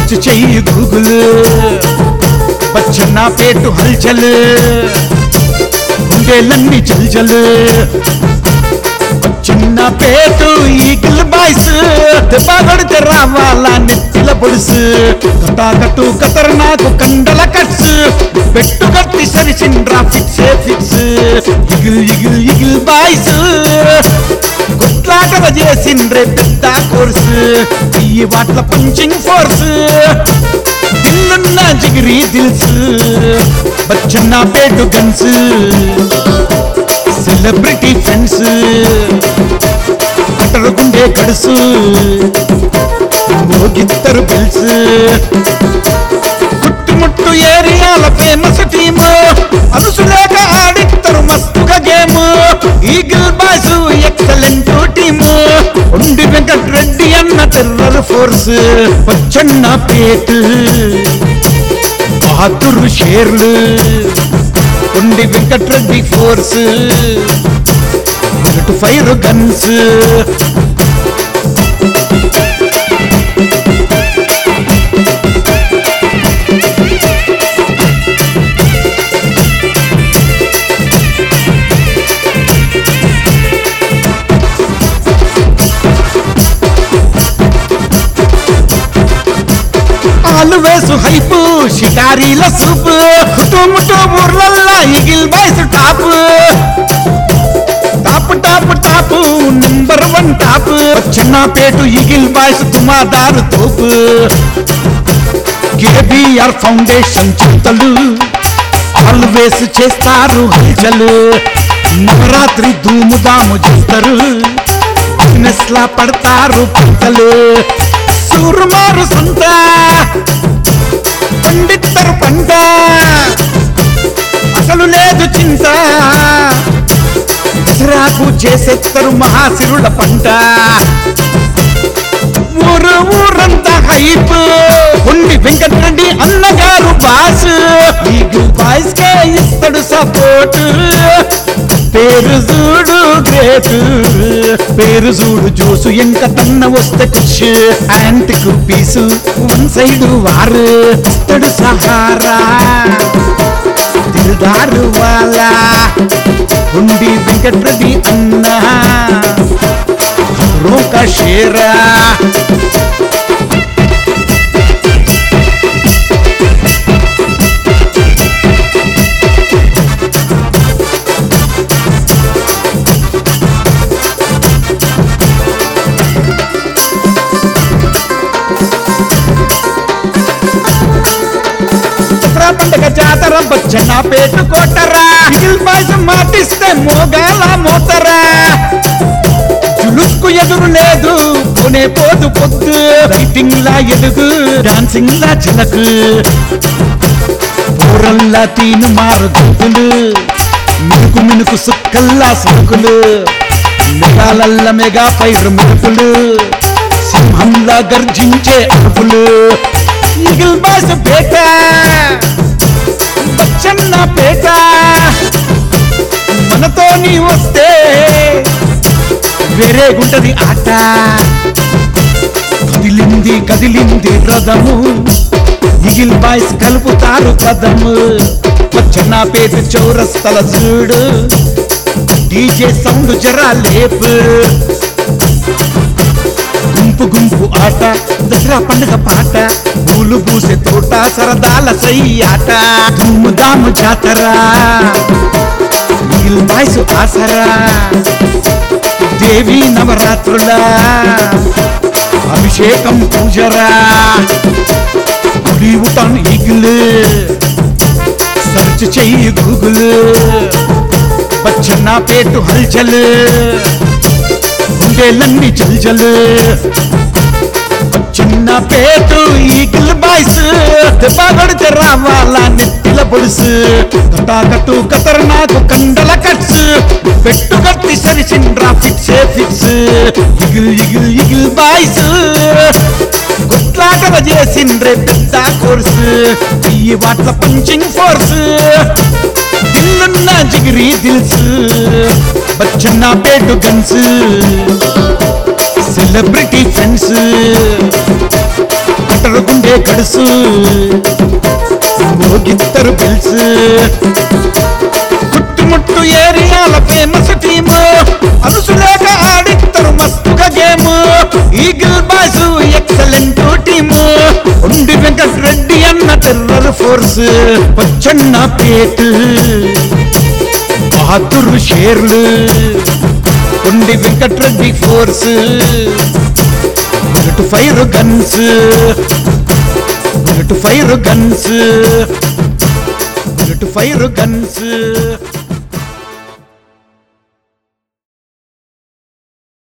search చెయ్యి Google Bachannapet హల్చల్ గుండెలన్నీ చల్చల్ చిన్న పేటు ఈగిల్ బాయ్స్ దెబ్బ కొడితే రావాలా నెత్తిల పొడుసు కట్టు కతర్ నాకు కండల కట్స్ పెట్టు కట్టి సరిసిండ్రా fix fix eagle eagle eagle boys కొట్లాటవ చేసిండ్రే పెద్ద కోర్స్ ఈ వాట్ల పంచింగ్ ఫోర్స్ దిల్లున్న జిగిరి దిల్స్ Bachannapet guns celebrity friends గుండె కడుసు మోగిద్దరు బిల్స్ గుట్టుముట్టు ఏరియాల ఫేమస్ టీమ్ అలుసు లేక ఆడిద్దరు మస్తుగా game eagle boys excellent team ఉండి వెంకట్ రెడ్డి అన్న టెర్రర్ ఫోర్స్ పచ్చన్న పేటు బహాదురు షేర్లు ఉండి వెంకట్రెడ్డి ఫోర్స్ ఒకటి ఫైర్ గన్స్ ఆలు వేసు హైపు షికారీల సూపు కుటుంబతో ఊర్లల్లా eagle boys top top top top number one top చిన్న పేటు ఇగిల్ బాయ్స్ దుమాదారు తోపు కేబిఆర్ ఫౌండేషన్ చింతలు ఆల్వేస్ చేస్తారు హల్చలు నవరాత్రి ధూముదాము చేస్తారు బిజినెస్ లా పడతారు పంటలు సూరుమారు సంత పండిత్తరు పంట అసలు లేదు చింత దసరాకు చేసేత్తరు మహాశిరుల పంట ఊరు ఊరంతా హైప్ ఉండి వెంకటరెడ్డి అన్నగారు బాస్ ఈగు బాయ్స్ కే ఇస్తాడు సపోర్ట్ పేరు చూడు గ్రేట్ పేరు చూడు జోసు ఎంక తన్న వస్తే కుష్ యాంటిక్ పీసు వన్ సైడ్ వారు ఇస్తాడు సహారా దిల్దారు వాలా ఉండి వెంకటరెడ్డి అన్నా खबरों का शेरा దసరా పండగ జాతర బచ్చన పేటు కొట్టరా బిగిల్ బాయ్స్ మాటిస్తే మోగాల మోతరా జులుక్కు ఎదురు లేదు పోనే పోదు పొద్దు రైటింగ్ లా ఎదుగు డాన్సింగ్ లా చిలకు పూరల్లా తీను మారు దుబ్బులు మినుకు మినుకు సుక్కల్లా సుక్కులు మెగాలల్ల మెగా పైరు మెరుపులు సింహంలా గర్జించే అరుపులు ఈగిల్ బాస్ పేట బచ్చన్న పేట మనతో నీ వస్తే వేరే గుంటది ఆట కదిలింది కదిలింది రథము ఇగిల్ బాయ్స్ కలుపుతారు పదము వచ్చిన పేట చౌరస్తల చూడు డీజే సౌండ్ జరా లేపు గుంపు గుంపు ఆట దసరా పండుగ పాట పూలు పూసే తోట సరదాల సై ఆట ధూముదాము జాతరా ఇగిల్ బాయ్స్ ఆసరా దేవి నవరాత్రుల అభిషేకం పూజరా గుడి ఉటాన్ ఈగిల్ సర్చ్ చెయ్యి గూగుల్ బచ్చన్న పేటు హల్చల్ గుండెలన్నీ చల్చల్ చిన్న పేటు ఈగిల్ బాయ్స్ దెబ్బ కొడితే రావాలా నెత్తిల పొడుసు కట్టు కతర్ నాకు కండల కట్స్ పెట్టు కట్టి సరిసిండ్రా fix fix eagle eagle eagle boys కొట్లాటవ చేసిండ్రే పెద్ద కోర్స్ ఈ వాట్ల పంచింగ్ ఫోర్స్ దిల్లున్న జిగిరి దిల్స్ Bachannapet guns celebrity friends అంటారు గుండె కడుసు మోగిద్దరు బిల్స్ చుట్టుముట్టు ఏరియాల ఫేమస్ టీమ్ అరుసులేక ఆడిద్దరు మస్తుగా game eagle boys excellent team ఉండి వెంకట రెడ్డి అన్న టెర్రర్ ఫోర్స్ పచ్చన్న పేట్ బహదూర్ షేర్లు ఉండి Venkat Reddy force bullet fire guns bullet fire guns bullet fire guns